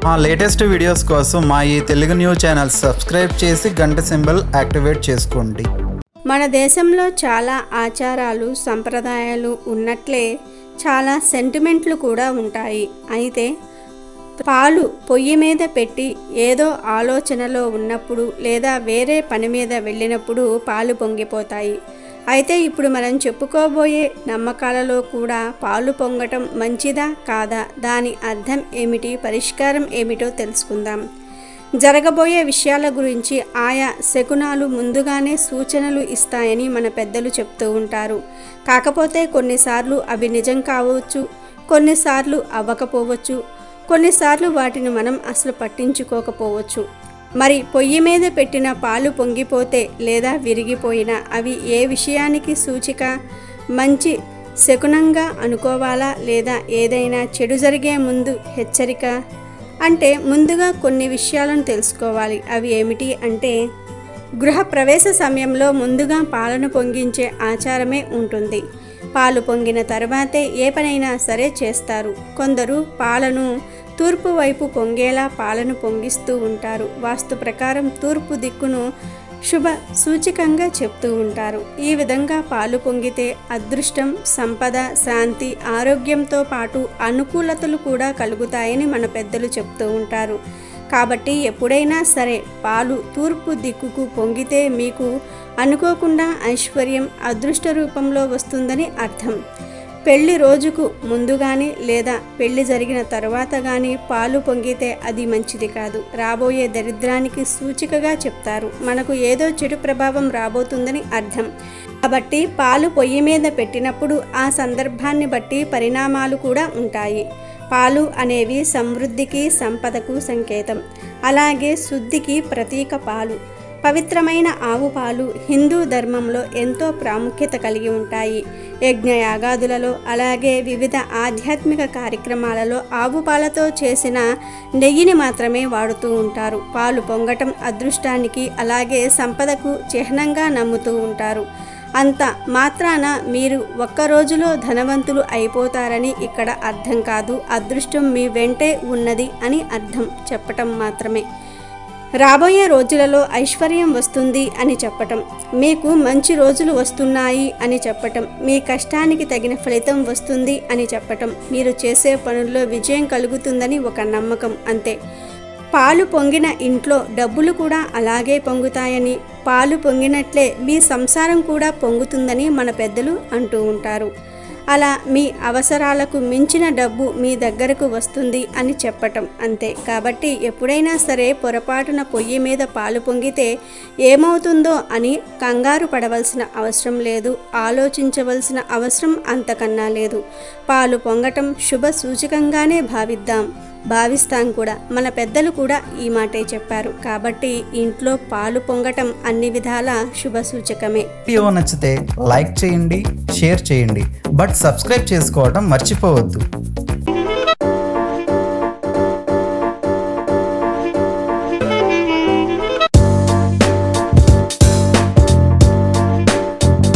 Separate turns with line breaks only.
మా latest videos కోసం మా ఈ తెలుగు న్యూస్ ఛానల్ సబ్స్క్రైబ్ చేసి గంట సింబల్ యాక్టివేట్ చేసుకోండి
మన దేశంలో చాలా ఆచారాలు సంప్రదాయాలు ఉన్నట్లే చాలా సెంటిమెంట్లు కూడా ఉంటాయి అయితే పాలు పొయ్యి మీద పెట్టి ఏదో ఆలోచనలో ఉన్నప్పుడు లేదా వేరే పని మీద వెళ్ళినప్పుడు పాలు పొంగిపోతాయి అయితే ఇప్పుడు మనం చెప్పుకోబోయే నమ్మకాలలో కూడా పాలు పొంగటం మంచిదా కాదా దాని అర్థం ఏమిటి పరిష్కారం ఏమిటో తెలుసుకుందాం జరగబోయే విషయాల గురించి ఆయా శకునాలు ముందుగానే సూచనలు ఇస్తాయని మన పెద్దలు చెప్తూ ఉంటారు కాకపోతే కొన్నిసార్లు అవి నిజం కావచ్చు కొన్నిసార్లు అవ్వకపోవచ్చు కొన్నిసార్లు వాటిని మనం అసలు పట్టించుకోకపోవచ్చు మరి పొయ్యి మీద పెట్టిన పాలు పొంగిపోతే లేదా విరిగిపోయినా అవి ఏ విషయానికి సూచిక మంచి శకునంగా అనుకోవాలా లేదా ఏదైనా చెడు జరిగే ముందు హెచ్చరిక అంటే ముందుగా కొన్ని విషయాలను తెలుసుకోవాలి అవి ఏమిటి అంటే గృహ ప్రవేశ సమయంలో ముందుగా పాలను పొంగించే ఆచారమే ఉంటుంది పాలు పొంగిన తర్వాతే ఏ పనైనా సరే చేస్తారు కొందరు పాలను తూర్పు వైపు పొంగేలా పాలను పొంగిస్తూ ఉంటారు వాస్తు ప్రకారం తూర్పు దిక్కును శుభ సూచికంగా చెప్తూ ఉంటారు ఈ విధంగా పాలు పొంగితే అదృష్టం సంపద శాంతి ఆరోగ్యంతో పాటు అనుకూలతలు కూడా కలుగుతాయని మన పెద్దలు చెప్తూ ఉంటారు కాబట్టి ఎప్పుడైనా సరే పాలు తూర్పు దిక్కుకు పొంగితే మీకు అనుకోకుండా ఐశ్వర్యం అదృష్ట రూపంలో వస్తుందని అర్థం పెళ్లి రోజుకు ముందు కానీ లేదా పెళ్లి జరిగిన తర్వాత కానీ పాలు పొంగితే అది మంచిది కాదు రాబోయే దరిద్రానికి సూచికగా చెప్తారు మనకు ఏదో చెడు ప్రభావం రాబోతుందని అర్థం కాబట్టి పాలు పొయ్యి మీద పెట్టినప్పుడు ఆ సందర్భాన్ని బట్టి పరిణామాలు కూడా ఉంటాయి పాలు అనేవి సమృద్ధికి సంపదకు సంకేతం అలాగే శుద్ధికి ప్రతీక పాలు పవిత్రమైన ఆవు పాలు హిందూ ధర్మంలో ఎంతో ప్రాముఖ్యత కలిగి ఉంటాయి యజ్ఞయాగాదులలో అలాగే వివిధ ఆధ్యాత్మిక కార్యక్రమాలలో ఆవు పాలతో చేసిన నెయ్యిని మాత్రమే వాడుతూ ఉంటారు పాలు పొంగటం అదృష్టానికి అలాగే సంపదకు చిహ్నంగా నమ్ముతూ ఉంటారు అంత మాత్రాన మీరు ఒక్క రోజులో ధనవంతులు అయిపోతారని ఇక్కడ అర్థం కాదు అదృష్టం మీ వెంటే ఉన్నది అని అర్థం చెప్పటం మాత్రమే రాబోయే రోజులలో ఐశ్వర్యం వస్తుంది అని చెప్పటం మీకు మంచి రోజులు వస్తున్నాయి అని చెప్పటం మీ కష్టానికి తగిన ఫలితం వస్తుంది అని చెప్పటం మీరు చేసే పనుల్లో విజయం కలుగుతుందని ఒక నమ్మకం అంతే పాలు పొంగిన ఇంట్లో డబ్బులు కూడా అలాగే పొంగుతాయని పాలు పొంగినట్లే మీ సంసారం కూడా పొంగుతుందని మన పెద్దలు అంటూ ఉంటారు అలా మీ అవసరాలకు మించిన డబ్బు మీ దగ్గరకు వస్తుంది అని చెప్పటం అంతే కాబట్టి ఎప్పుడైనా సరే పొరపాటున పొయ్యి మీద పాలు పొంగితే ఏమవుతుందో అని కంగారు పడవలసిన అవసరం లేదు ఆలోచించవలసిన అవసరం అంతకన్నా లేదు పాలు పొంగటం శుభ సూచకంగానే భావిద్దాం భావిస్తాం కూడా మన పెద్దలు కూడా ఈ మాటే చెప్పారు కాబట్టి ఇంట్లో పాలు పొంగటం అన్ని విధాల శుభ సూచకమే
వీడియో నచ్చితే లైక్ చేయండి షేర్ చేయండి బట్ సబ్స్క్రైబ్ చేసుకోవడం మర్చిపోవద్దు